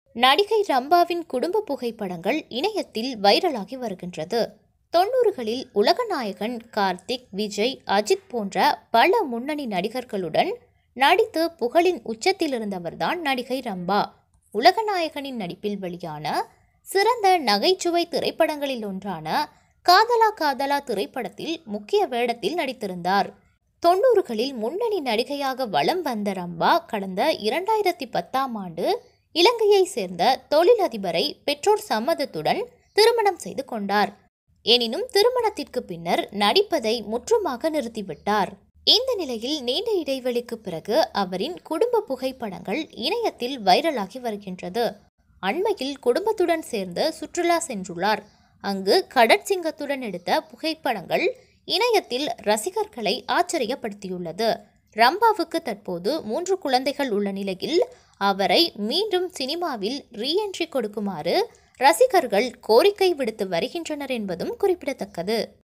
நடிகை ரம்பாவின் குடும்ப புகைப்படங்கள் இணையத்தில் வைரலாகி வருகின்றது தொண்ணூறுகளில் உலகநாயகன் கார்த்திக் விஜய் அஜித் போன்ற பல முன்னணி நடிகர்களுடன் நடித்து புகழின் உச்சத்தில் இருந்தவர்தான் நடிகை ரம்பா உலகநாயகனின் நடிப்பில் வெளியான சிறந்த நகைச்சுவை திரைப்படங்களில் ஒன்றான காதலா காதலா திரைப்படத்தில் முக்கிய வேடத்தில் நடித்திருந்தார் தொண்ணூறுகளில் முன்னணி நடிகையாக வலம் வந்த ரம்பா கடந்த இரண்டாயிரத்தி பத்தாம் ஆண்டு இலங்கையை சேர்ந்த தொழிலதிபரை பெற்றோர் சம்மதத்துடன் திருமணம் செய்து கொண்டார் எனினும் திருமணத்திற்கு பின்னர் நடிப்பதை முற்றுமாக நிறுத்திவிட்டார் இந்த நிலையில் நீண்ட இடைவெளிக்கு பிறகு அவரின் குடும்ப புகைப்படங்கள் இணையத்தில் வைரலாகி வருகின்றது அண்மையில் குடும்பத்துடன் சேர்ந்து சுற்றுலா சென்றுள்ளார் அங்கு கடற்சிங்கத்துடன் எடுத்த புகைப்படங்கள் இணையத்தில் ரசிகர்களை ஆச்சரியப்படுத்தியுள்ளது ரம்பாவுக்கு தற்போது மூன்று குழந்தைகள் உள்ள நிலையில் அவரை மீண்டும் சினிமாவில் ரீஎன்ட்ரி கொடுக்குமாறு ரசிகர்கள் கோரிக்கை விடுத்து வருகின்றனர் என்பதும் குறிப்பிடத்தக்கது